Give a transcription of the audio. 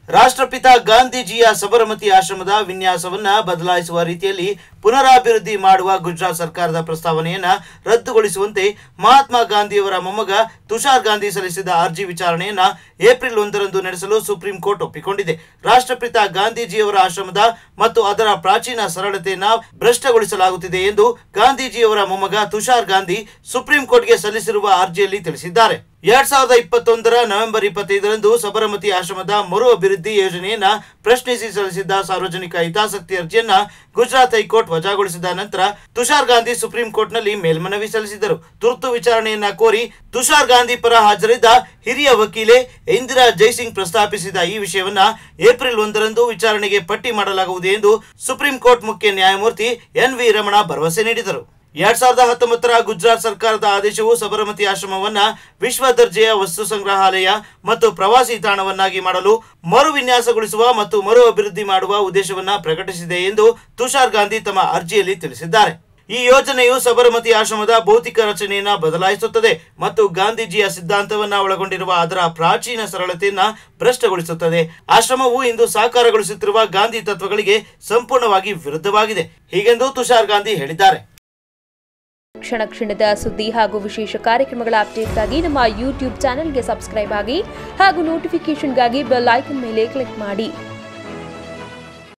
ರಾಷ್ಟ್ರಪಿತ ಗಾಂಧೀಜಿಯ ಸಬರಮತಿ ಆಶ್ರಮದ ವಿನ್ಯಾಸವನ್ನ ಬದಲಾಯಿಸುವ ರೀತಿಯಲ್ಲಿ ಪುನರಾಭಿವೃದ್ಧಿ ಮಾಡುವ ಗುಜರಾತ್ ಸರ್ಕಾರದ ಪ್ರಸ್ತಾವನೆಯನ್ನ ರದ್ದುಗೊಳಿಸುವಂತೆ ಮಹಾತ್ಮ ಗಾಂಧಿಯವರ ಮೊಮ್ಮಗ ತುಷಾರ್ ಗಾಂಧಿ ಸಲ್ಲಿಸಿದ ಅರ್ಜಿ ವಿಚಾರಣೆಯನ್ನ ಏಪ್ರಿಲ್ ಒಂದರಂದು ನಡೆಸಲು ಸುಪ್ರೀಂ ಕೋರ್ಟ್ ಒಪ್ಪಿಕೊಂಡಿದೆ ರಾಷ್ಟ್ರಪಿತ ಗಾಂಧೀಜಿಯವರ ಆಶ್ರಮದ ಮತ್ತು ಅದರ ಪ್ರಾಚೀನ ಸರಳತೆಯನ್ನ ಭ್ರಷ್ಟಗೊಳಿಸಲಾಗುತ್ತಿದೆ ಎಂದು ಗಾಂಧೀಜಿಯವರ ಮೊಮ್ಮಗ ತುಷಾರ್ ಗಾಂಧಿ ಸುಪ್ರೀಂ ಕೋರ್ಟ್ಗೆ ಸಲ್ಲಿಸಿರುವ ಅರ್ಜಿಯಲ್ಲಿ ತಿಳಿಸಿದ್ದಾರೆ ಎರಡ್ ಸಾವಿರದ ಇಪ್ಪತ್ತೊಂದರ ನವೆಂಬರ್ ಇಪ್ಪತ್ತೈದರಂದು ಸಬರಮತಿ ಆಶ್ರಮದ ಮರು ಅಭಿವೃದ್ಧಿ ಯೋಜನೆಯನ್ನ ಪ್ರಶ್ನಿಸಿ ಸಲ್ಲಿಸಿದ್ದ ಸಾರ್ವಜನಿಕ ಹಿತಾಸಕ್ತಿ ಅರ್ಜಿಯನ್ನ ಗುಜರಾತ್ ಹೈಕೋರ್ಟ್ ವಜಾಗೊಳಿಸಿದ ನಂತರ ತುಷಾರ್ ಗಾಂಧಿ ಸುಪ್ರೀಂ ಕೋರ್ಟ್ನಲ್ಲಿ ಮೇಲ್ಮನವಿ ಸಲ್ಲಿಸಿದರು ತುರ್ತು ವಿಚಾರಣೆಯನ್ನ ಕೋರಿ ತುಷಾರ್ ಗಾಂಧಿ ಪರ ಹಾಜರಿದ್ದ ಹಿರಿಯ ವಕೀಲೆ ಇಂದಿರಾ ಜೈಸಿಂಗ್ ಪ್ರಸ್ತಾಪಿಸಿದ ಈ ವಿಷಯವನ್ನ ಏಪ್ರಿಲ್ ಒಂದರಂದು ವಿಚಾರಣೆಗೆ ಪಟ್ಟಿ ಮಾಡಲಾಗುವುದು ಎಂದು ಸುಪ್ರೀಂ ಕೋರ್ಟ್ ಮುಖ್ಯ ನ್ಯಾಯಮೂರ್ತಿ ಎನ್ ವಿ ರಮಣ ಭರವಸೆ ನೀಡಿದರು ಎರಡ್ ಸಾವಿರದ ಹತ್ತೊಂಬತ್ತರ ಗುಜರಾತ್ ಸರ್ಕಾರದ ಆದೇಶವು ಸಬರಮತಿ ಆಶ್ರಮವನ್ನ ವಿಶ್ವ ದರ್ಜೆಯ ವಸ್ತು ಸಂಗ್ರಹಾಲಯ ಮತ್ತು ಪ್ರವಾಸಿ ತಾಣವನ್ನಾಗಿ ಮಾಡಲು ಮರು ವಿನ್ಯಾಸಗೊಳಿಸುವ ಮತ್ತು ಮರು ಅಭಿವೃದ್ಧಿ ಮಾಡುವ ಉದ್ದೇಶವನ್ನ ಪ್ರಕಟಿಸಿದೆ ಎಂದು ತುಷಾರ್ ಗಾಂಧಿ ತಮ್ಮ ಅರ್ಜಿಯಲ್ಲಿ ತಿಳಿಸಿದ್ದಾರೆ ಈ ಯೋಜನೆಯು ಸಬರಮತಿ ಆಶ್ರಮದ ಭೌತಿಕ ರಚನೆಯನ್ನ ಬದಲಾಯಿಸುತ್ತದೆ ಮತ್ತು ಗಾಂಧೀಜಿಯ ಸಿದ್ಧಾಂತವನ್ನ ಒಳಗೊಂಡಿರುವ ಅದರ ಪ್ರಾಚೀನ ಸರಳತೆಯನ್ನ ಭ್ರಷ್ಟಗೊಳಿಸುತ್ತದೆ ಆಶ್ರಮವು ಇಂದು ಸಾಕಾರಗೊಳಿಸುತ್ತಿರುವ ಗಾಂಧಿ ತತ್ವಗಳಿಗೆ ಸಂಪೂರ್ಣವಾಗಿ ವಿರುದ್ಧವಾಗಿದೆ ಹೀಗೆಂದು ತುಷಾರ್ ಗಾಂಧಿ ಹೇಳಿದ್ದಾರೆ ಕ್ಷಣ ಕ್ಷಣದ ಸುದ್ದಿ ಹಾಗೂ ವಿಶೇಷ ಕಾರ್ಯಕ್ರಮಗಳ ಅಪ್ಡೇಟ್ಗಾಗಿ ನಮ್ಮ ಯೂಟ್ಯೂಬ್ ಚಾನೆಲ್ಗೆ ಸಬ್ಸ್ಕ್ರೈಬ್ ಆಗಿ ಹಾಗೂ ನೋಟಿಫಿಕೇಷನ್ಗಾಗಿ ಬೆಲ್ ಐಕನ್ ಮೇಲೆ ಕ್ಲಿಕ್ ಮಾಡಿ